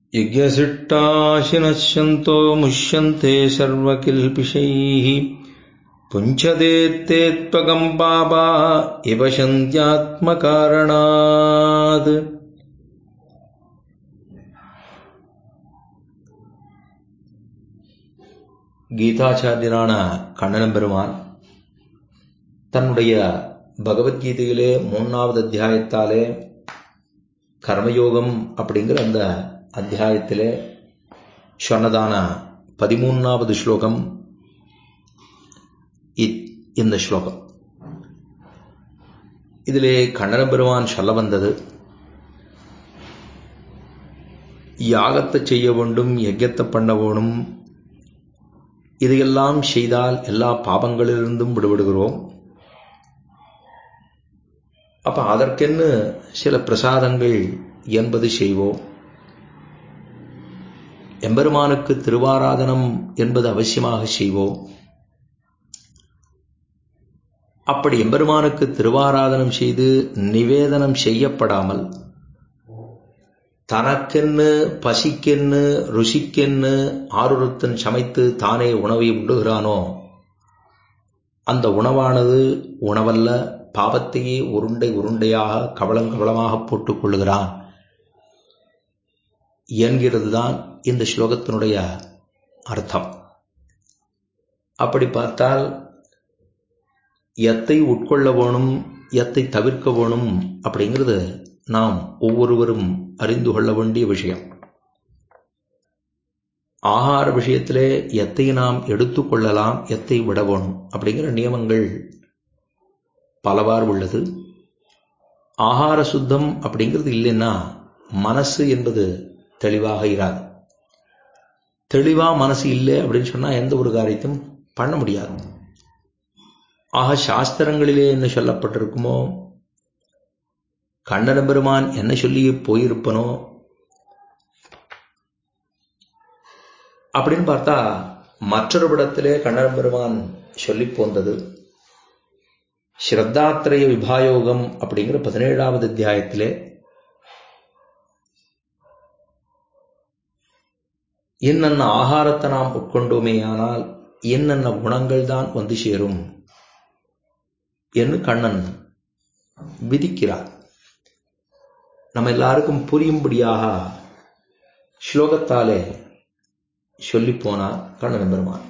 यज्ञसिट्टाशिनश्यन्तो मुष्यन्ते सर्वकिल्पिषैः पुञ्चते त्वगम् पापा इव सन्त्यात्मकारणात् கீதாச்சாரியரான கண்ணனம் பெருமான் தன்னுடைய பகவத்கீதையிலே மூணாவது அத்தியாயத்தாலே கர்மயோகம் அப்படிங்கிற அந்த அத்தியாயத்திலே சொன்னதான பதிமூணாவது ஸ்லோகம் இந்த ஸ்லோகம் இதிலே கண்ணன பெருமான் சொல்ல வந்தது யாகத்தை செய்ய வேண்டும் யஜ்யத்தை பண்ண வேணும் இதையெல்லாம் செய்தால் எல்லா பாவங்களிலிருந்தும் விடுபடுகிறோம் அப்ப அதற்கென்னு சில பிரசாதங்கள் என்பது செய்வோம் எம்பெருமானுக்கு திருவாராதனம் என்பது அவசியமாக செய்வோம் அப்படி எம்பெருமானுக்கு திருவாராதனம் செய்து நிவேதனம் செய்யப்படாமல் தனக்கென்னு பசிக்கென்னு ருசிக்கென்னு ஆருரத்தன் சமைத்து தானே உணவை உண்டுகிறானோ அந்த உணவானது உணவல்ல பாவத்தையே உருண்டை உருண்டையாக கவலம் கவலமாக போட்டுக் கொள்ளுகிறான் என்கிறது தான் இந்த ஸ்லோகத்தினுடைய அர்த்தம் அப்படி பார்த்தால் எத்தை உட்கொள்ள வேணும் எத்தை தவிர்க்க வேணும் அப்படிங்கிறது நாம் ஒவ்வொருவரும் அறிந்து கொள்ள வேண்டிய விஷயம் ஆகார விஷயத்திலே எத்தை நாம் எடுத்துக்கொள்ளலாம் எத்தை விட வேணும் அப்படிங்கிற நியமங்கள் பலவாறு உள்ளது ஆகார சுத்தம் அப்படிங்கிறது இல்லைன்னா மனசு என்பது தெளிவாக இராது தெளிவா மனசு இல்லை அப்படின்னு சொன்னா எந்த ஒரு காரியத்தையும் பண்ண முடியாது ஆக சாஸ்திரங்களிலே என்ன சொல்லப்பட்டிருக்குமோ கண்ணன பெருமான் என்ன சொல்லி போயிருப்பனோ அப்படின்னு பார்த்தா மற்றொரு விடத்திலே கண்ணன பெருமான் சொல்லி போந்தது ஸ்ரத்தாத்திரய விபாயோகம் அப்படிங்கிற பதினேழாவது அத்தியாயத்திலே என்னென்ன ஆகாரத்தை நாம் உட்கொண்டோமேயானால் என்னென்ன குணங்கள் தான் வந்து சேரும் என்று கண்ணன் விதிக்கிறார் நம்ம எல்லாருக்கும் புரியும்படியாக ஸ்லோகத்தாலே சொல்லி போனார் கண்ணன் பெருமான்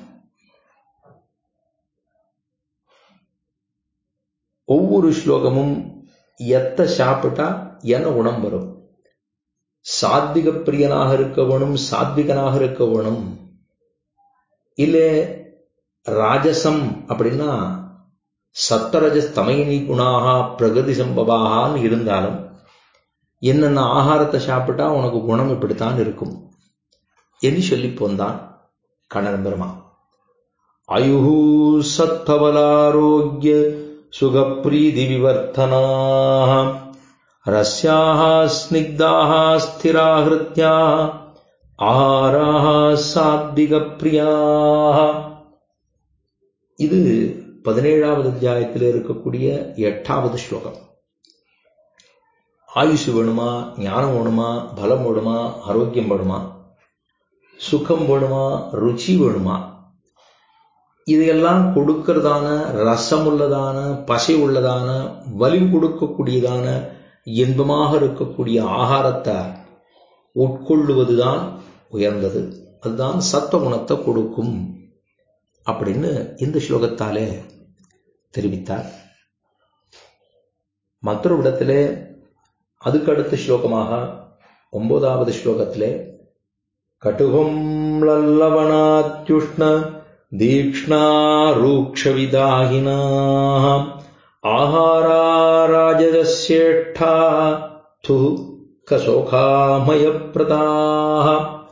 ஒவ்வொரு ஸ்லோகமும் எத்த சாப்பிட்டா என்ன குணம் வரும் சாத்விக பிரியனாக இருக்க வேணும் சாத்விகனாக இருக்க வேணும் இல்ல ராஜசம் அப்படின்னா சத்தரஜஸ் தமைனி குணாக பிரகதி சம்பவாகான்னு இருந்தாலும் என்னென்ன ஆகாரத்தை சாப்பிட்டா உனக்கு குணம் இப்படித்தான் இருக்கும் என்று சொல்லி போந்தான் கண்ணன் பெருமா அயுஹு சத்பவலாரோக்கிய சுகப்பிரீதி விவர்த்தனாக ரஸ்யாக ஸ்னிக்தாக ஸ்திராஹிருத்யா ஆகாராக சாத்விக பிரியாக இது பதினேழாவது அத்தியாயத்தில் இருக்கக்கூடிய எட்டாவது ஸ்லோகம் ஆயுசு வேணுமா ஞானம் வேணுமா பலம் வேணுமா ஆரோக்கியம் வேணுமா சுகம் வேணுமா ருச்சி வேணுமா இதையெல்லாம் கொடுக்கிறதான ரசம் உள்ளதான பசை உள்ளதான வலி கொடுக்கக்கூடியதான இன்பமாக இருக்கக்கூடிய ஆகாரத்தை உட்கொள்ளுவதுதான் உயர்ந்தது அதுதான் சத்த குணத்தை கொடுக்கும் அப்படின்னு இந்த ஸ்லோகத்தாலே தெரிவித்தார் மற்றொரு இடத்திலே அதுக்கு அடுத்த ஸ்லோகமாக ஒன்பதாவது ஸ்லோகத்திலே கட்டுகம் லல்லவனாத்யுஷ்ண தீக்ஷ்ணா ரூக்ஷவிதாகினா ஆஹாரா ராஜதசேஷ்டா து கசோகாமயப்பிரதாக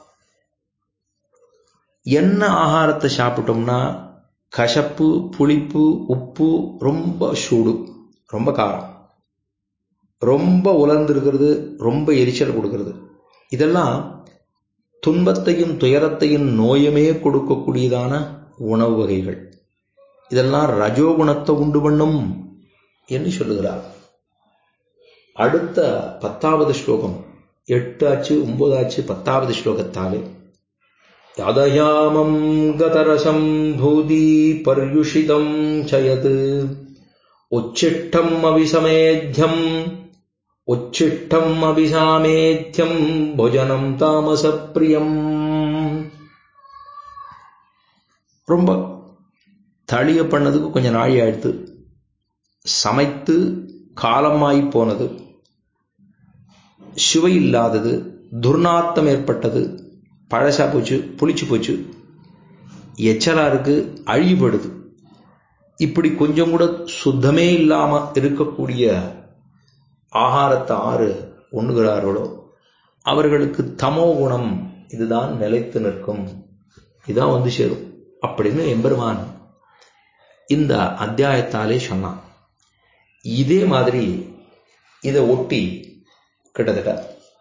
என்ன ஆகாரத்தை சாப்பிட்டோம்னா கசப்பு புளிப்பு உப்பு ரொம்ப சூடு ரொம்ப காரம் ரொம்ப உலர்ந்திருக்கிறது ரொம்ப எரிச்சல் கொடுக்கிறது இதெல்லாம் துன்பத்தையும் துயரத்தையும் நோயமே கொடுக்கக்கூடியதான உணவு வகைகள் இதெல்லாம் ரஜோகுணத்தை உண்டு பண்ணும் என்று சொல்லுகிறார் அடுத்த பத்தாவது ஸ்லோகம் எட்டு ஆச்சு ஒன்பது ஆச்சு பத்தாவது ஸ்லோகத்தாலே யாதயாமம் கதரசம் பூதி பர்யுஷிதம் சயத் உச்சிஷ்டம் அபிசமேத்யம் உச்சிஷ்டம் அபிசாமேத்யம் புஜனம் தாமசப்பிரியம் ரொம்ப தளிய பண்ணதுக்கு கொஞ்சம் நாழி ஆயிடுத்து சமைத்து காலமாய் போனது சுவை இல்லாதது துர்நாத்தம் ஏற்பட்டது பழசா போச்சு புளிச்சு போச்சு எச்சலா இருக்கு அழிவுபடுது இப்படி கொஞ்சம் கூட சுத்தமே இல்லாம இருக்கக்கூடிய ஆகாரத்தை ஆறு உண்ணுகிறார்களோ அவர்களுக்கு தமோ குணம் இதுதான் நிலைத்து நிற்கும் இதான் வந்து சேரும் அப்படின்னு எம்பெருமான் இந்த அத்தியாயத்தாலே சொன்னான் இதே மாதிரி இதை ஒட்டி கிட்டத்தட்ட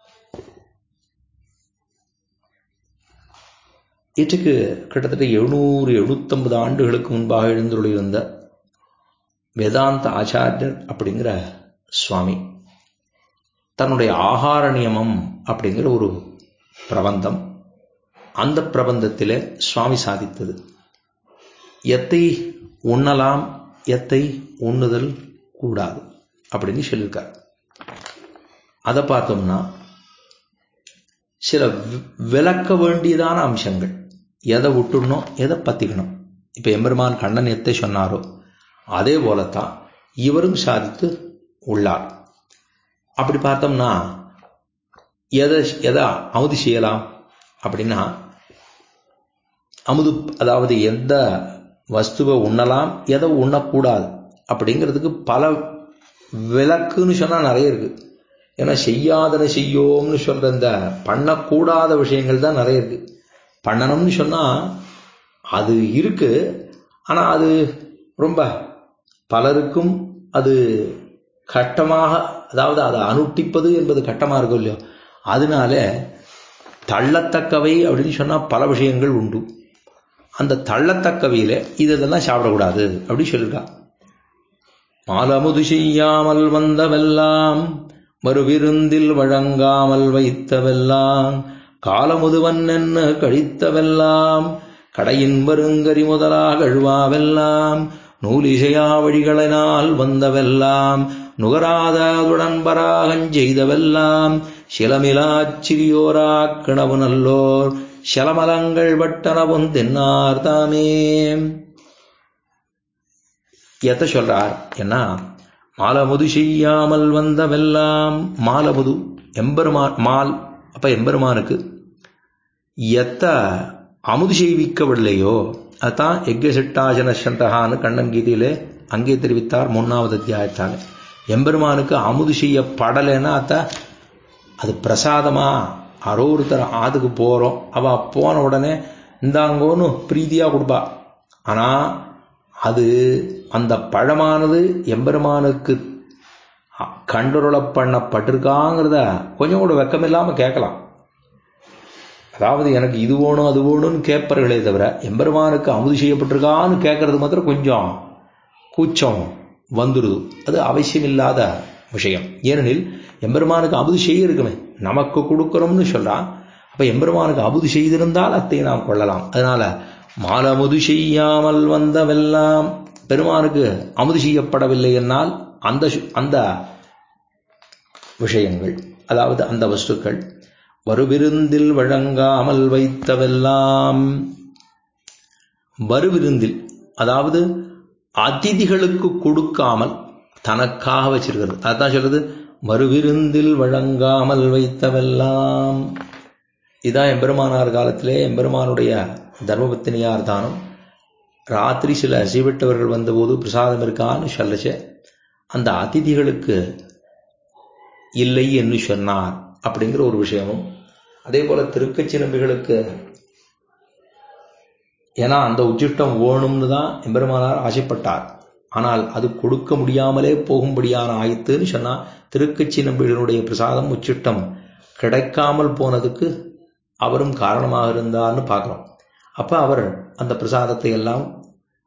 இற்றுக்கு கிட்டத்தட்ட எழுநூறு எழுநூத்தம்பது ஆண்டுகளுக்கு முன்பாக எழுந்துள்ளிருந்த வேதாந்த ஆச்சாரியர் அப்படிங்கிற சுவாமி தன்னுடைய ஆகார நியமம் அப்படிங்கிற ஒரு பிரபந்தம் அந்த பிரபந்தத்தில் சுவாமி சாதித்தது எத்தை உண்ணலாம் எத்தை உண்ணுதல் கூடாது அப்படின்னு சொல்லியிருக்கார் அதை பார்த்தோம்னா சில விளக்க வேண்டியதான அம்சங்கள் எதை விட்டுடணும் எதை பத்திக்கணும் இப்போ எம்பெருமான் கண்ணன் எத்தை சொன்னாரோ அதே போலத்தான் இவரும் சாதித்து உள்ளார் அப்படி பார்த்தோம்னா எதை எதை அமுது செய்யலாம் அப்படின்னா அமுது அதாவது எந்த வஸ்துவை உண்ணலாம் எதை உண்ணக்கூடாது அப்படிங்கிறதுக்கு பல விளக்குன்னு சொன்னால் நிறைய இருக்கு ஏன்னா செய்யாதன செய்யோம்னு சொல்ற இந்த பண்ணக்கூடாத விஷயங்கள் தான் நிறைய இருக்கு பண்ணணும்னு சொன்னா அது இருக்கு ஆனா அது ரொம்ப பலருக்கும் அது கட்டமாக அதாவது அதை அனுட்டிப்பது என்பது கட்டமா இருக்கும் இல்லையோ அதனால தள்ளத்தக்கவை அப்படின்னு சொன்னா பல விஷயங்கள் உண்டு அந்த தள்ளத்தக்கவையில இதெல்லாம் சாப்பிடக்கூடாது அப்படின்னு சொல்லியிருக்கா மாலமுது செய்யாமல் வந்தவெல்லாம் மறுவிருந்தில் வழங்காமல் வைத்தவெல்லாம் காலமுதுவன் என்ன கழித்தவெல்லாம் கடையின் வருங்கரி முதலாக அழுவாவெல்லாம் நூலிசையா வழிகளினால் வந்தவெல்லாம் நுகராததுடன் பராகஞ் செய்தவெல்லாம் சிலமிலாச் சிறியோராக் கிணவு நல்லோர் சலமலங்கள் வட்டனவும் தென்னார் தாமே எத்த சொல்றார் என்ன மாலமுது செய்யாமல் வந்தவெல்லாம் மாலமுது எம்பெருமான் மால் அப்ப எம்பெருமானுக்கு எத்த அமுது செய்விக்கவில்லையோ அதான் யஜ்யசிட்டாஜன சந்தகான்னு கண்ணன் கீதையிலே அங்கே தெரிவித்தார் மூணாவது அத்தியாயத்தால் எம்பெருமானுக்கு அமுது செய்யப்படலைன்னா அத்த அது பிரசாதமா யாரோ ஒருத்தர் ஆதுக்கு போகிறோம் அவள் போன உடனே இந்தாங்கோன்னு பிரீதியாக கொடுப்பா ஆனால் அது அந்த பழமானது எம்பெருமானுக்கு கண்டுருள பண்ணப்பட்டிருக்காங்கிறத கொஞ்சம் கூட வெக்கமில்லாமல் கேட்கலாம் அதாவது எனக்கு இது வேணும் அது வேணும்னு கேட்பார்களே தவிர எம்பெருமானுக்கு அமுது செய்யப்பட்டிருக்கான்னு கேட்கறது மாத்திரம் கொஞ்சம் கூச்சம் வந்துடுது அது அவசியமில்லாத விஷயம் ஏனெனில் எம்பெருமானுக்கு அமுது செய்ய இருக்குமே நமக்கு கொடுக்கணும்னு சொல்றான் அப்ப எம்பெருமானுக்கு அமுது செய்திருந்தால் அத்தை நாம் கொள்ளலாம் அதனால மாலமுது செய்யாமல் வந்தவெல்லாம் பெருமானுக்கு அமுது செய்யப்படவில்லை என்னால் அந்த அந்த விஷயங்கள் அதாவது அந்த வஸ்துக்கள் வருவிருந்தில் வழங்காமல் வைத்தவெல்லாம் வருவிருந்தில் அதாவது அதிதிகளுக்கு கொடுக்காமல் தனக்காக வச்சிருக்கிறது அதான் சொல்றது மறுவிருந்தில் வழங்காமல் வைத்தவெல்லாம் இதான் எம்பெருமானார் காலத்திலே எம்பெருமானுடைய தர்மபத்தினியார் தானம் ராத்திரி சில சீவிட்டவர்கள் வந்தபோது பிரசாதம் இருக்கான்னு சொல்லச்ச அந்த அதிதிகளுக்கு இல்லை என்று சொன்னார் அப்படிங்கிற ஒரு விஷயமும் அதே போல திருக்கச்சி நம்பிகளுக்கு ஏன்னா அந்த உச்சிஷ்டம் வேணும்னு தான் எம்பெருமானார் ஆசைப்பட்டார் ஆனால் அது கொடுக்க முடியாமலே போகும்படியான ஆயித்துன்னு சொன்னா திருக்கச்சி நம்பிகளுடைய பிரசாதம் உச்சிஷ்டம் கிடைக்காமல் போனதுக்கு அவரும் காரணமாக இருந்தார்னு பார்க்கிறோம் அப்ப அவர் அந்த பிரசாதத்தை எல்லாம்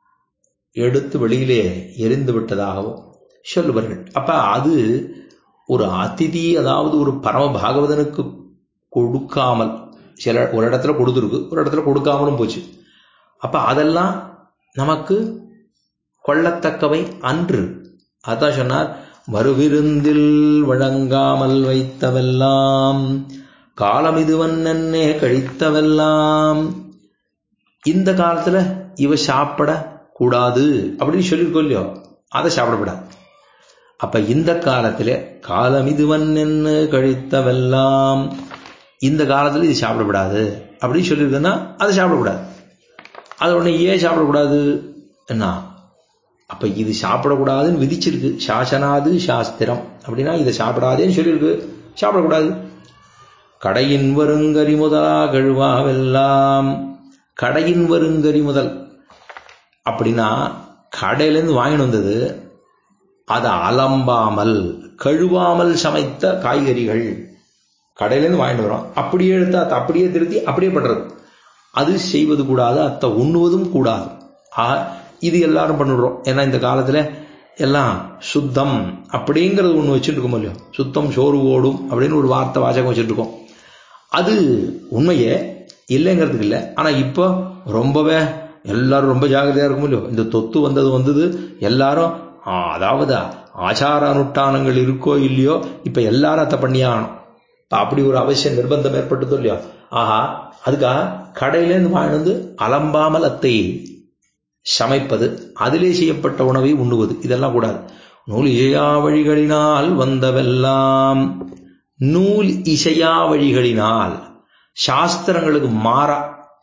எடுத்து வெளியிலே எரிந்து விட்டதாகவும் சொல்லுவார்கள் அப்ப அது ஒரு அதிதி அதாவது ஒரு பரம பாகவதனுக்கு கொடுக்காமல் சில ஒரு இடத்துல கொடுத்துருக்கு ஒரு இடத்துல கொடுக்காமலும் போச்சு அப்ப அதெல்லாம் நமக்கு கொள்ளத்தக்கவை அன்று அதான் சொன்னார் வருவிருந்தில் வழங்காமல் வைத்தவெல்லாம் காலம் இதுவன் என்னே கழித்தவெல்லாம் இந்த காலத்துல இவ சாப்பிட கூடாது அப்படின்னு சொல்லியிருக்கோம் இல்லையோ அதை சாப்பிடக்கூடாது அப்ப இந்த காலத்துல காலம் இதுவன் என்ன கழித்தவெல்லாம் இந்த காலத்துல இது சாப்பிடக்கூடாது அப்படின்னு சொல்லியிருக்குன்னா அதை சாப்பிடக்கூடாது அது உடனே ஏன் சாப்பிடக்கூடாது என்ன அப்ப இது சாப்பிடக்கூடாதுன்னு விதிச்சிருக்கு சாசனாது சாஸ்திரம் அப்படின்னா இதை சாப்பிடாதேன்னு சொல்லியிருக்கு சாப்பிடக்கூடாது கடையின் வருங்கரி முதலா கழுவாவெல்லாம் கடையின் வருங்கரி முதல் அப்படின்னா கடையிலேருந்து வாங்கிட்டு வந்தது அதை அலம்பாமல் கழுவாமல் சமைத்த காய்கறிகள் கடையிலேருந்து வாங்கிட்டு வரோம் அப்படியே எடுத்து அதை அப்படியே திருத்தி அப்படியே பண்றது அது செய்வது கூடாது அத்தை உண்ணுவதும் கூடாது ஆக இது எல்லாரும் பண்ணிடுறோம் ஏன்னா இந்த காலத்துல எல்லாம் சுத்தம் அப்படிங்கிறது ஒன்று வச்சுட்டு இருக்கோம் இல்லையோ சுத்தம் சோறு ஓடும் அப்படின்னு ஒரு வார்த்தை வாசகம் வச்சுட்டு இருக்கோம் அது உண்மையே இல்லைங்கிறதுக்கு இல்லை ஆனா இப்போ ரொம்பவே எல்லாரும் ரொம்ப ஜாகிரதையா இருக்கும் இல்லையோ இந்த தொத்து வந்தது வந்தது எல்லாரும் அதாவது ஆச்சார அனுஷ்டானங்கள் இருக்கோ இல்லையோ இப்ப எல்லாரும் அதை பண்ணியே ஆகணும் அப்படி ஒரு அவசியம் நிர்பந்தம் ஏற்பட்டதோ இல்லையோ ஆஹா அதுக்காக கடையிலேருந்து வாங்கிட்டு வந்து அலம்பாமல் அத்தை சமைப்பது அதிலே செய்யப்பட்ட உணவை உண்ணுவது இதெல்லாம் கூடாது நூல் இசையா வழிகளினால் வந்தவெல்லாம் நூல் இசையா வழிகளினால் சாஸ்திரங்களுக்கு மாறா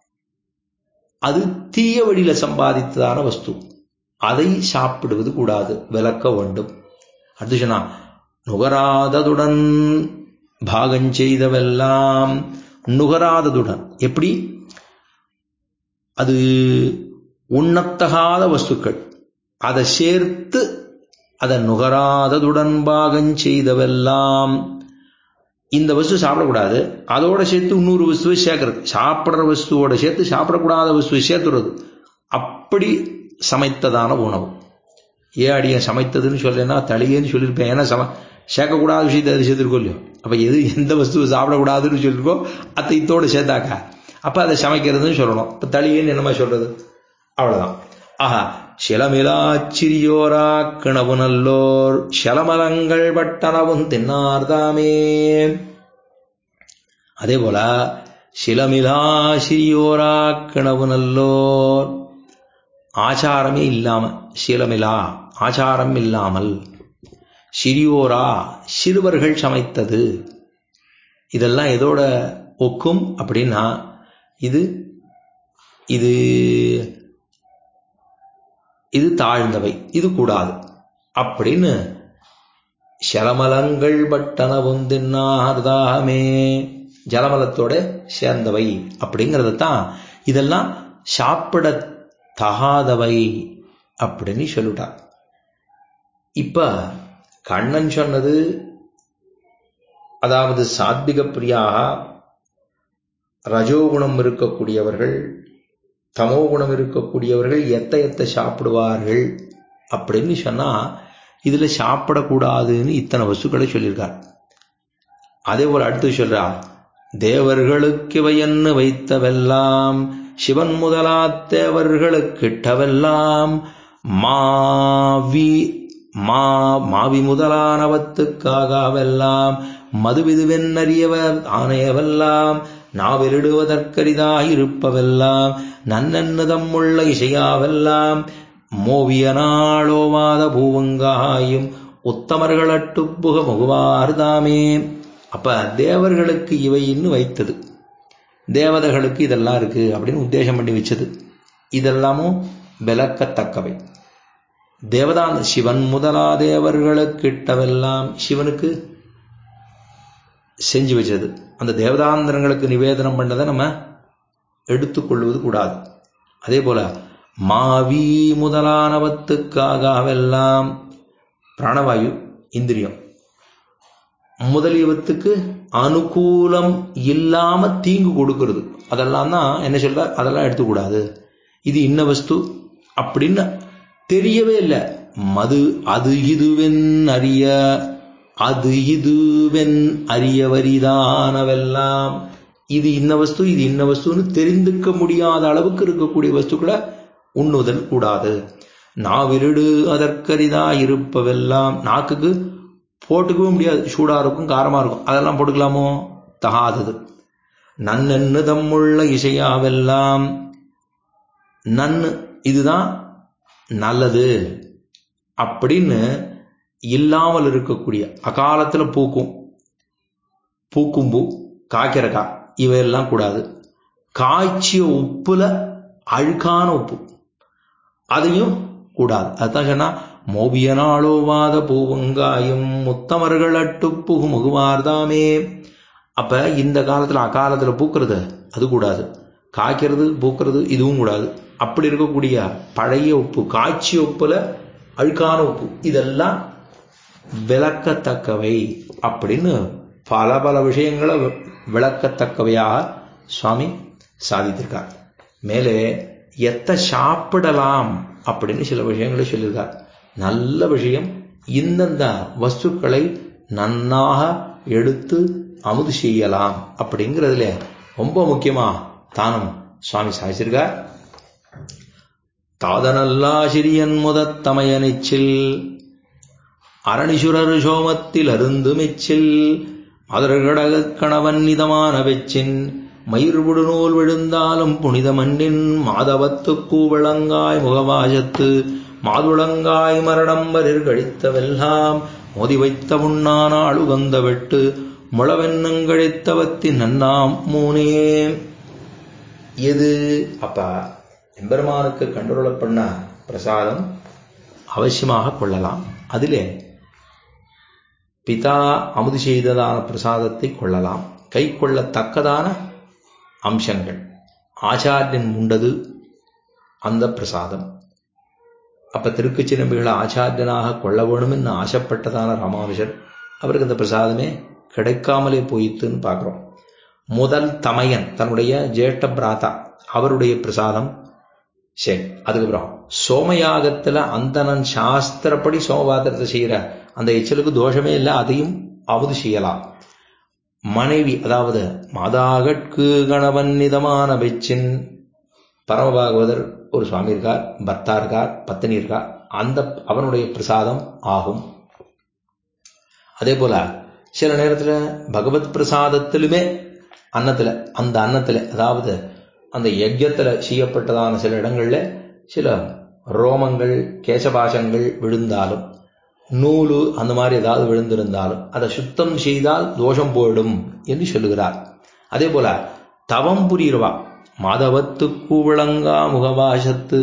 அது தீய வழியில சம்பாதித்ததான வஸ்து அதை சாப்பிடுவது கூடாது விளக்க வேண்டும் அடுத்து சொன்னா நுகராததுடன் பாகம் செய்தவெல்லாம் நுகராததுடன் எப்படி அது உண்ணத்தகாத வஸ்துக்கள் அதை சேர்த்து அதை நுகராததுடன் பாகம் செய்தவெல்லாம் இந்த வஸ்து சாப்பிடக்கூடாது அதோட சேர்த்து இன்னொரு வஸ்துவை சேர்க்கறது சாப்பிட்ற வஸ்துவோட சேர்த்து சாப்பிடக்கூடாத வஸ்துவை சேர்த்துறது அப்படி சமைத்ததான உணவு ஏன் அடியன் சமைத்ததுன்னு சொல்லனா தலையேன்னு சொல்லியிருப்பேன் ஏன்னா சம சேர்க்கக்கூடாத விஷயத்தை அது சேர்த்துருக்கோம் இல்லையோ அப்போ எது எந்த வஸ்துவை சாப்பிடக்கூடாதுன்னு சொல்லியிருக்கோ அத்தை இத்தோடு சேர்த்தாக்கா அப்போ அதை சமைக்கிறதுன்னு சொல்லணும் இப்போ தளியேன்னு என்னமா சொல்றது அவ்வளவுதான் ஆஹா சிலமிலாச்சிரியோரா கிணவு நல்லோர் சிலமலங்கள் பட்டனவும் தின்னார்தாமே அதே போல சிலமிலா சிறியோரா கிணவு நல்லோர் ஆச்சாரமே இல்லாம சிலமிலா ஆச்சாரம் இல்லாமல் சிறியோரா சிறுவர்கள் சமைத்தது இதெல்லாம் எதோட ஒக்கும் அப்படின்னா இது இது இது தாழ்ந்தவை இது கூடாது அப்படின்னு சலமலங்கள் பட்டனவும் தின்னார்தாமே ஜலமலத்தோட சேர்ந்தவை அப்படிங்கிறது தான் இதெல்லாம் சாப்பிட தகாதவை அப்படின்னு சொல்லிட்டார் இப்ப கண்ணன் சொன்னது அதாவது சாத்விக பிரியாக ரஜோகுணம் இருக்கக்கூடியவர்கள் தமோ குணம் இருக்கக்கூடியவர்கள் எத்த எத்த சாப்பிடுவார்கள் அப்படின்னு சொன்னா இதுல சாப்பிடக்கூடாதுன்னு இத்தனை வசுக்களை சொல்லியிருக்கார் அதே போல அடுத்து சொல்றா தேவர்களுக்கு இவையன்னு வைத்தவெல்லாம் சிவன் முதலா தேவர்களுக்கிட்டவெல்லாம் மாவி மா மாவி முதலானவத்துக்காகவெல்லாம் மதுவிதுவென்னறியவர் ஆணையவெல்லாம் நாவெலிடுவதற்கரிதாயிருப்பவெல்லாம் நன்னென்னதம் உள்ள இசையாவெல்லாம் மோவிய நாளோவாத பூவங்காயும் உத்தமர்களட்டுப்புக முகுவார்தாமே அப்ப தேவர்களுக்கு இவை இன்னும் வைத்தது தேவதைகளுக்கு இதெல்லாம் இருக்கு அப்படின்னு உத்தேசம் பண்ணி வச்சது இதெல்லாமும் விளக்கத்தக்கவை தேவதான் சிவன் முதலா தேவர்களுக்கு இட்டவெல்லாம் சிவனுக்கு செஞ்சு வச்சது அந்த தேவதாந்திரங்களுக்கு நிவேதனம் பண்ணதை நம்ம எடுத்துக்கொள்வது கூடாது அதே போல மாவி முதலானவத்துக்காகவெல்லாம் பிராணவாயு இந்திரியம் முதலியவத்துக்கு அனுகூலம் இல்லாம தீங்கு கொடுக்கிறது அதெல்லாம் தான் என்ன சொல்ற அதெல்லாம் எடுத்துக்கூடாது இது இன்ன வஸ்து அப்படின்னு தெரியவே இல்லை மது அது இதுவென் அறிய அது இதுவென் அரியவரிதானவெல்லாம் இது இன்ன வஸ்து இது இன்ன வஸ்துன்னு தெரிந்துக்க முடியாத அளவுக்கு இருக்கக்கூடிய வஸ்துக்களை உண்ணுதல் கூடாது நாவிருடு அதற்கரிதா இருப்பவெல்லாம் நாக்குக்கு போட்டுக்கவே முடியாது சூடா இருக்கும் காரமா இருக்கும் அதெல்லாம் போட்டுக்கலாமோ தகாதது நன்னென்னு தம்முள்ள இசையாவெல்லாம் நன்னு இதுதான் நல்லது அப்படின்னு இல்லாமல் இருக்கக்கூடிய அகாலத்துல பூக்கும் பூக்கும் பூ காய்க்கிறக்கா இவையெல்லாம் கூடாது காய்ச்சிய உப்புல அழுக்கான உப்பு அதையும் கூடாது அதுதான் சொன்னா மோபியனாளோவாத பூவங்காயும் முத்தமர்கள் அட்டுப்புகு முகுவார்தாமே அப்ப இந்த காலத்துல அகாலத்துல பூக்கிறது அது கூடாது காய்க்கிறது பூக்கிறது இதுவும் கூடாது அப்படி இருக்கக்கூடிய பழைய உப்பு காய்ச்சிய உப்புல அழுக்கான உப்பு இதெல்லாம் விளக்கத்தக்கவை அப்படின்னு பல பல விஷயங்களை விளக்கத்தக்கவையாக சுவாமி சாதித்திருக்கார் மேலே எத்த சாப்பிடலாம் அப்படின்னு சில விஷயங்களை சொல்லியிருக்கார் நல்ல விஷயம் இந்தந்த வஸ்துக்களை நன்னாக எடுத்து அமுது செய்யலாம் அப்படிங்கிறதுல ரொம்ப முக்கியமா தானம் சுவாமி சாதிச்சிருக்கார் தாதனல்லாசிரியன் முதத்தமயனிச்சில் அரணிசுரர் சோமத்தில் அருந்து மெச்சில் மதர்கடக கணவன் நிதமான வெச்சின் மயிர்புடு நூல் விழுந்தாலும் புனித மண்ணின் மாதவத்து கூவளங்காய் முகவாசத்து மாதுளங்காய் மரணம் வரிர் கழித்தவெல்லாம் மோதி வைத்த முன்னான அழுகந்த வெட்டு முளவென்னங்கழித்தவத்தின் நன்னாம் மூனே எது அப்ப எம்பெருமானுக்கு கண்டுரொல பண்ண பிரசாதம் அவசியமாக கொள்ளலாம் அதிலே பிதா அமுது செய்ததான பிரசாதத்தை கொள்ளலாம் கை கொள்ளத்தக்கதான அம்சங்கள் ஆச்சாரியன் உண்டது அந்த பிரசாதம் அப்ப திருக்கச்சி நம்பிகளை ஆச்சாரியனாக கொள்ள வேணும்னு ஆசைப்பட்டதான ராமானுஜர் அவருக்கு அந்த பிரசாதமே கிடைக்காமலே போயிட்டுன்னு பார்க்குறோம் முதல் தமையன் தன்னுடைய ஜேஷ்ட பிராதா அவருடைய பிரசாதம் சரி அதுக்கப்புறம் சோமயாகத்துல அந்தனன் சாஸ்திரப்படி சோமபாத்திரத்தை செய்யற அந்த எச்சலுக்கு தோஷமே இல்லை அதையும் அவது செய்யலாம் மனைவி அதாவது மாதாகட்கு கணவன் நிதமான வெச்சின் பரமபாகவதர் ஒரு சுவாமி இருக்கார் பர்த்தா இருக்கார் பத்தினி இருக்கார் அந்த அவனுடைய பிரசாதம் ஆகும் அதே போல சில நேரத்துல பகவத் பிரசாதத்திலுமே அன்னத்துல அந்த அன்னத்துல அதாவது அந்த யஜ்யத்துல செய்யப்பட்டதான சில இடங்கள்ல சில ரோமங்கள் கேசபாசங்கள் விழுந்தாலும் நூலு அந்த மாதிரி ஏதாவது விழுந்திருந்தாலும் அதை சுத்தம் செய்தால் தோஷம் போயிடும் என்று சொல்லுகிறார் அதே போல தவம் புரியுறவா மாதவத்து கூவளங்கா முகவாசத்து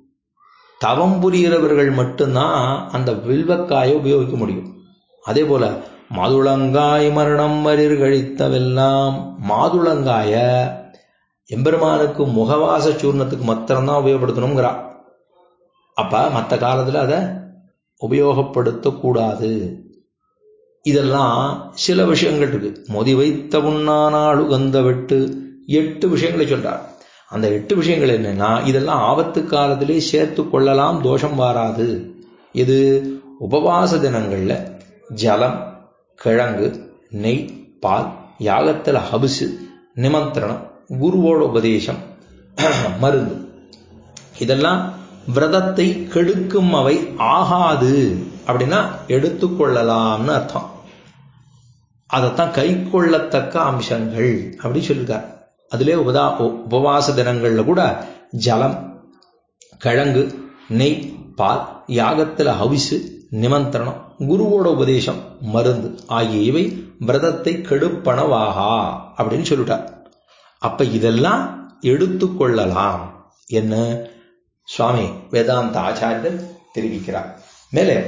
தவம் புரிகிறவர்கள் மட்டும்தான் அந்த வில்வக்காயை உபயோகிக்க முடியும் அதே போல மாதுளங்காய் மரணம் வரிர் கழித்தவெல்லாம் மாதுளங்காய எம்பெருமானுக்கு முகவாச சூர்ணத்துக்கு மாத்திரம்தான் உபயோகப்படுத்தணுங்கிறா அப்ப மற்ற காலத்துல அதை உபயோகப்படுத்தக்கூடாது இதெல்லாம் சில விஷயங்கள் இருக்கு மொதி வைத்த உண்ணானாள் உகந்த வெட்டு எட்டு விஷயங்களை சொல்றார் அந்த எட்டு விஷயங்கள் என்னன்னா இதெல்லாம் ஆபத்து காலத்திலே சேர்த்து கொள்ளலாம் தோஷம் வாராது இது உபவாச தினங்கள்ல ஜலம் கிழங்கு நெய் பால் யாகத்தில் ஹபிசு நிமந்திரணம் குருவோட உபதேசம் மருந்து இதெல்லாம் விரதத்தை கெடுக்கும் அவை ஆகாது அப்படின்னா எடுத்துக்கொள்ளலாம்னு அர்த்தம் அதைத்தான் கை கொள்ளத்தக்க அம்சங்கள் அப்படி சொல்லிருக்கார் அதிலே உபதா உபவாச தினங்கள்ல கூட ஜலம் கிழங்கு நெய் பால் யாகத்துல ஹவிசு நிமந்திரணம் குருவோட உபதேசம் மருந்து ஆகிய இவை விரதத்தை கெடுப்பனவாகா அப்படின்னு சொல்லிட்டார் அப்ப இதெல்லாம் எடுத்துக்கொள்ளலாம் என்ன சுவாமி வேதாந்த ஆச்சாரியர் தெரிவிக்கிறார் மேலே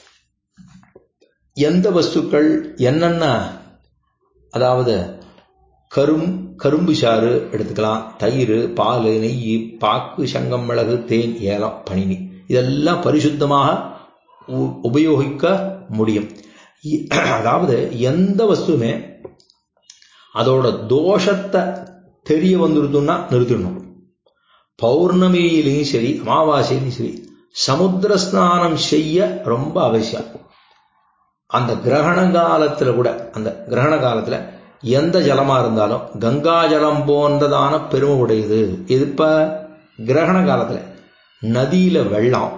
எந்த வஸ்துக்கள் என்னென்ன அதாவது கரும் கரும்பு சாறு எடுத்துக்கலாம் தயிர் பால் நெய் பாக்கு சங்கம் மிளகு தேன் ஏலம் பனினி இதெல்லாம் பரிசுத்தமாக உபயோகிக்க முடியும் அதாவது எந்த வஸ்துமே அதோட தோஷத்தை தெரிய வந்துருதுன்னா நிறுத்திடணும் பௌர்ணமியிலையும் சரி அமாவாசையிலையும் சரி சமுத்திர ஸ்நானம் செய்ய ரொம்ப அவசியம் அந்த கிரகண காலத்துல கூட அந்த கிரகண காலத்துல எந்த ஜலமா இருந்தாலும் கங்கா ஜலம் போன்றதான பெருமை உடையது இது இப்ப கிரகண காலத்துல நதியில வெள்ளம்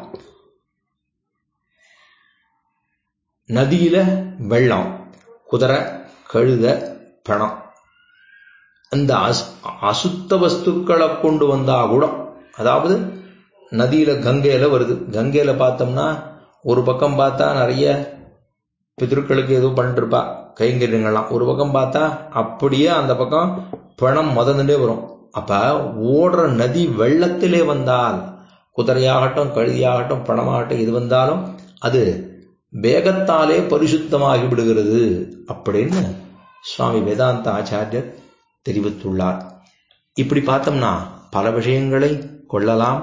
நதியில வெள்ளம் குதிரை கழுத பணம் அந்த அசுத்த வஸ்துக்களை கொண்டு வந்தா கூட அதாவது நதியில கங்கையில வருது கங்கையில பார்த்தோம்னா ஒரு பக்கம் பார்த்தா நிறைய பிதர்களுக்கு ஏதோ பண்ணிருப்பா கைங்கரியங்கள்லாம் ஒரு பக்கம் பார்த்தா அப்படியே அந்த பக்கம் பணம் முதந்துட்டே வரும் அப்ப ஓடுற நதி வெள்ளத்திலே வந்தால் குதிரையாகட்டும் கழுதியாகட்டும் பணமாகட்டும் இது வந்தாலும் அது வேகத்தாலே பரிசுத்தமாகி விடுகிறது அப்படின்னு சுவாமி வேதாந்த ஆச்சாரியர் தெரிவித்துள்ளார் இப்படி பார்த்தோம்னா பல விஷயங்களை கொள்ளலாம்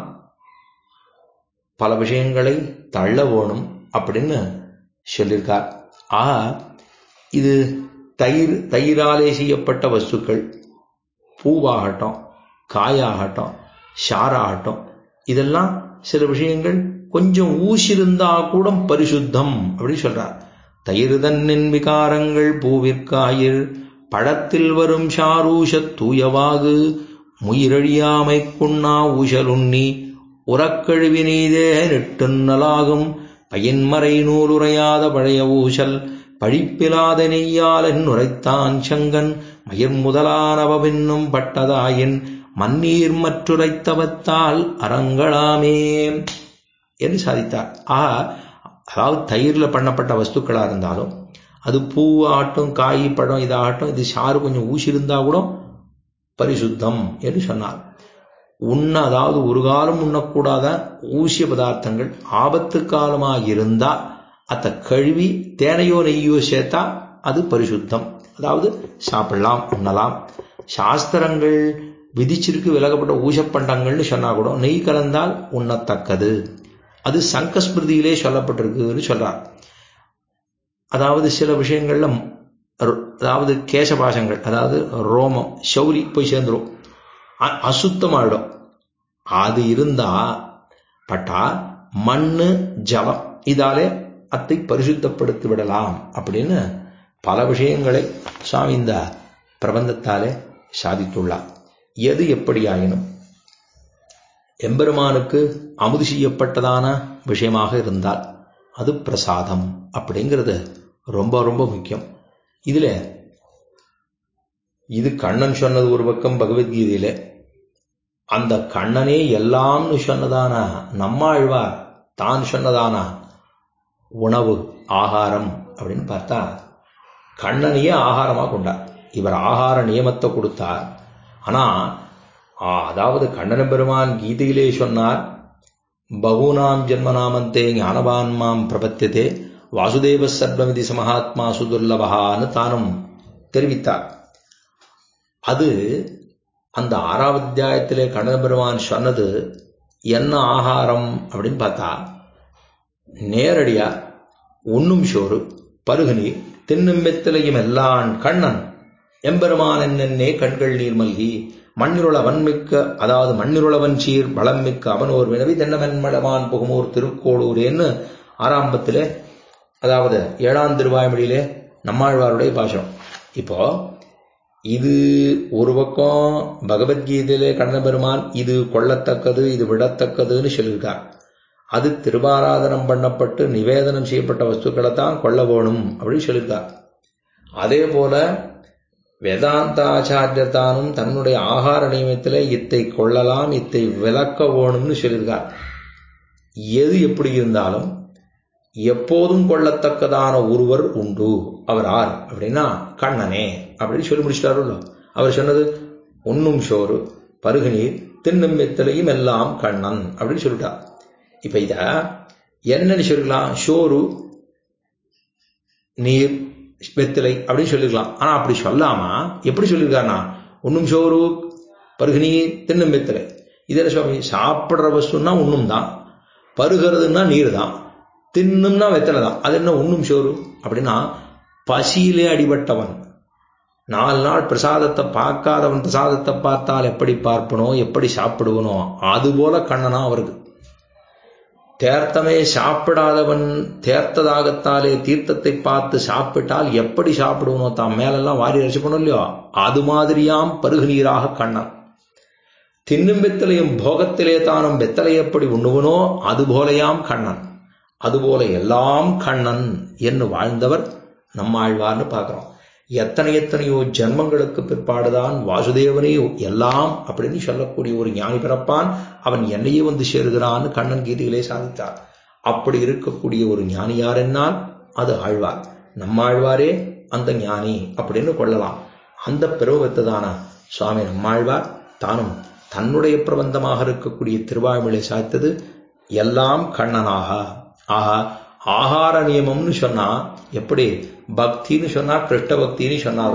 பல விஷயங்களை தள்ள வேணும் அப்படின்னு சொல்லியிருக்கார் ஆ இது தயிர் தயிராலே செய்யப்பட்ட வஸ்துக்கள் பூவாகட்டும் காயாகட்டும் ஷாராகட்டும் இதெல்லாம் சில விஷயங்கள் கொஞ்சம் ஊசிருந்தா கூட பரிசுத்தம் அப்படின்னு சொல்றார் தயிர் தன்னின் விகாரங்கள் பூவிற்காயிர் பழத்தில் வரும் ஷாரூஷ தூயவாகு முயிரழியாமை குண்ணா ஊசலுண்ணி உறக்கழுவி நீதேக நெட்டுன்னலாகும் பயன்மறை நூலுரையாத பழைய ஊசல் பழிப்பிலாத நெய்யாலன் உரைத்தான் சங்கன் மயிர் முதலானவென்னும் பட்டதாயின் மன்னீர் மற்றுரைத்தவத்தால் அறங்களாமே என்று சாதித்தார் ஆக அதாவது தயிரில் பண்ணப்பட்ட வஸ்துக்களா இருந்தாலும் அது பூ ஆகட்டும் காய் பழம் இதாகட்டும் இது சாறு கொஞ்சம் ஊசி இருந்தா கூட பரிசுத்தம் என்று சொன்னார் உண்ண அதாவது ஒரு காலம் உண்ணக்கூடாத ஊசிய பதார்த்தங்கள் ஆபத்து காலமாக இருந்தா அத்த கழுவி தேனையோ நெய்யோ சேர்த்தா அது பரிசுத்தம் அதாவது சாப்பிடலாம் உண்ணலாம் சாஸ்திரங்கள் விதிச்சிருக்கு விலகப்பட்ட ஊசப்பண்டங்கள்னு சொன்னா கூட நெய் கலந்தால் உண்ணத்தக்கது அது சங்கஸ்மிருதியிலே சொல்லப்பட்டிருக்குன்னு சொல்றார் அதாவது சில விஷயங்கள்ல அதாவது கேசபாசங்கள் அதாவது ரோமம் சௌரி போய் சேர்ந்துடும் அசுத்தமாயிடும் அது இருந்தா பட்டா மண்ணு ஜலம் இதாலே அத்தை பரிசுத்தப்படுத்தி விடலாம் அப்படின்னு பல விஷயங்களை சுவாமி இந்த பிரபந்தத்தாலே சாதித்துள்ளார் எது எப்படியாயினும் எம்பெருமானுக்கு அமுது செய்யப்பட்டதான விஷயமாக இருந்தால் அது பிரசாதம் அப்படிங்கிறது ரொம்ப ரொம்ப முக்கியம் இதுல இது கண்ணன் சொன்னது ஒரு பக்கம் பகவத்கீதையில அந்த கண்ணனே எல்லாம்னு சொன்னதான நம்மாழ்வார் தான் சொன்னதான உணவு ஆகாரம் அப்படின்னு பார்த்தா கண்ணனையே ஆகாரமாக கொண்டார் இவர் ஆகார நியமத்தை கொடுத்தார் ஆனா அதாவது கண்ணன பெருமான் கீதையிலே சொன்னார் பகூனாம் ஜென்மநாமந்தே ஞானவான் மாம் பிரபத்தியதே வாசுதேவ சர்வமிதி சமஹாத்மா சுதுர்லபகான்னு தானும் தெரிவித்தார் அது அந்த ஆறாவது அத்தியாயத்திலே கண்ணன பெருமான் சொன்னது என்ன ஆகாரம் அப்படின்னு பார்த்தா நேரடியா உண்ணும் சோறு பருகுநீர் தின்னும் மெத்திலையும் எல்லாம் கண்ணன் எம்பெருமான் என்னென்னே கண்கள் நீர் மல்கி மண்ணிருள வன்மிக்க அதாவது மண்ணிருளவன் சீர் வளம் மிக்க அவனோர் வினவி தென்னமென்மளவான் புகுமூர் திருக்கோளூரேன்னு ஆரம்பத்திலே அதாவது ஏழாம் திருவாய்மொழியிலே நம்மாழ்வாருடைய பாசனம் இப்போ இது ஒரு பக்கம் பகவத்கீதையிலே கண்ணன் பெருமான் இது கொள்ளத்தக்கது இது விடத்தக்கதுன்னு சொல்லியிருக்கார் அது திருவாராதனம் பண்ணப்பட்டு நிவேதனம் செய்யப்பட்ட வஸ்துக்களை தான் கொள்ள வேணும் அப்படின்னு சொல்லியிருக்கார் அதே போல வேதாந்தாச்சாரியர் தானும் தன்னுடைய ஆகார நியமத்தில் இத்தை கொள்ளலாம் இத்தை விளக்க வேணும்னு சொல்லியிருக்கார் எது எப்படி இருந்தாலும் எப்போதும் கொள்ளத்தக்கதான ஒருவர் உண்டு அவர் ஆர் அப்படின்னா கண்ணனே அப்படின்னு சொல்லி முடிச்சிட்டாருல்ல அவர் சொன்னது உண்ணும் சோறு பருகுநீர் தின்னும் மெத்தலையும் எல்லாம் கண்ணன் அப்படின்னு சொல்லிட்டார் இப்ப இத என்னன்னு சொல்லிக்கலாம் சோறு நீர் வெத்திலை அப்படின்னு சொல்லிருக்கலாம் ஆனா அப்படி சொல்லாம எப்படி சொல்லியிருக்காருனா உண்ணும் சோறு பருகுநீர் தின்னும் வெத்திலை இதில் சுவாமி சாப்பிட்ற வஸ்துன்னா உண்ணும் தான் பருகிறதுன்னா நீர் தான் தின்னும்னா வெத்தலை தான் அது என்ன உண்ணும் சோறு அப்படின்னா பசியிலே அடிபட்டவன் நாலு நாள் பிரசாதத்தை பார்க்காதவன் பிரசாதத்தை பார்த்தால் எப்படி பார்ப்பனோ எப்படி சாப்பிடுவனோ அதுபோல கண்ணனா அவருக்கு தேர்த்தமே சாப்பிடாதவன் தேர்த்ததாகத்தாலே தீர்த்தத்தை பார்த்து சாப்பிட்டால் எப்படி சாப்பிடுவனோ தாம் மேலெல்லாம் வாரி அரைச்சுக்கணும் இல்லையோ அது மாதிரியாம் பருகு நீராக கண்ணன் தின்னும் வெத்தலையும் போகத்திலே தானும் வெத்தலை எப்படி உண்ணுவனோ அதுபோலையாம் கண்ணன் அதுபோல எல்லாம் கண்ணன் என்று வாழ்ந்தவர் நம்மாழ்வார்னு பார்க்கிறோம் எத்தனை எத்தனையோ ஜென்மங்களுக்கு பிற்பாடுதான் வாசுதேவனே எல்லாம் அப்படின்னு சொல்லக்கூடிய ஒரு ஞானி பிறப்பான் அவன் என்னையே வந்து சேருகிறான்னு கண்ணன் கீதையிலே சாதித்தார் அப்படி இருக்கக்கூடிய ஒரு ஞானி யார் என்னால் அது ஆழ்வார் நம்மாழ்வாரே அந்த ஞானி அப்படின்னு கொள்ளலாம் அந்த பெருவத்ததான சுவாமி நம்மாழ்வார் தானும் தன்னுடைய பிரபந்தமாக இருக்கக்கூடிய திருவாழ்மொழி சாய்த்தது எல்லாம் கண்ணனாக ஆஹா ஆகார நியமம்னு சொன்னா எப்படி பக்தின்னு சொன்னா கிருஷ்ண பக்தின்னு சொன்னாரோ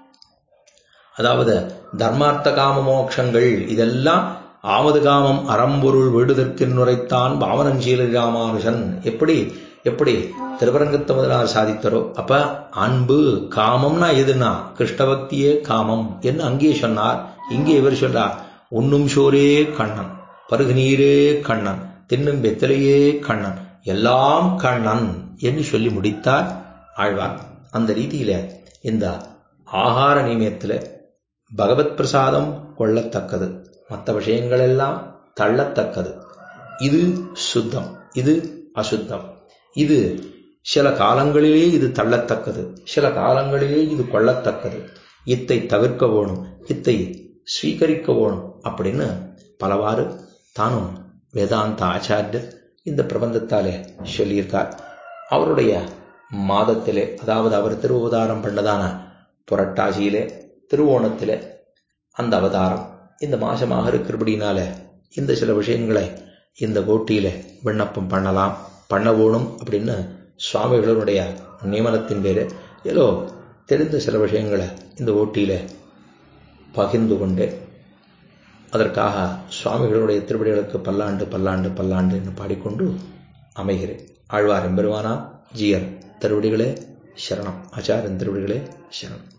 அதாவது தர்மார்த்த காம மோட்சங்கள் இதெல்லாம் ஆமது காமம் அறம்பொருள் விடுதற்கு நுரைத்தான் பாவனஞ்சீல ராமானுஜன் எப்படி எப்படி திருவரங்கத்த முதலார் சாதித்தரோ அப்ப அன்பு காமம்னா எதுனா கிருஷ்ண பக்தியே காமம் என்று அங்கே சொன்னார் இங்கே இவர் சொல்றார் உண்ணும் சோரே கண்ணன் பருகு நீரே கண்ணன் தின்னும் வெத்தலையே கண்ணன் எல்லாம் கண்ணன் என்று சொல்லி முடித்தார் ஆழ்வார் அந்த ரீதியில இந்த ஆகார நியமத்துல பகவத் பிரசாதம் கொள்ளத்தக்கது மற்ற விஷயங்கள் எல்லாம் தள்ளத்தக்கது இது சுத்தம் இது அசுத்தம் இது சில காலங்களிலே இது தள்ளத்தக்கது சில காலங்களிலே இது கொள்ளத்தக்கது இத்தை தவிர்க்க வேணும் இத்தை ஸ்வீகரிக்க வேணும் அப்படின்னு பலவாறு தானும் வேதாந்த ஆச்சாரியர் இந்த பிரபந்தத்தாலே சொல்லியிருக்கார் அவருடைய மாதத்திலே அதாவது அவர் திருவதாரம் பண்ணதான புரட்டாசியிலே திருவோணத்திலே அந்த அவதாரம் இந்த மாசமாக இருக்கிறபடினால இந்த சில விஷயங்களை இந்த கோட்டியில விண்ணப்பம் பண்ணலாம் பண்ண வேணும் அப்படின்னு சுவாமிகளுடைய நியமனத்தின் பேரு ஏதோ தெரிந்த சில விஷயங்களை இந்த ஓட்டியில பகிர்ந்து கொண்டு அதற்காக சுவாமிகளுடைய திருப்படிகளுக்கு பல்லாண்டு பல்லாண்டு பல்லாண்டு என்று பாடிக்கொண்டு அமைகிறேன் ஆழ்வார் எம்பெருவானா ஜியர் திருவடிகளே சரணம் ஆச்சாரன் திருவடிகளே சரணம்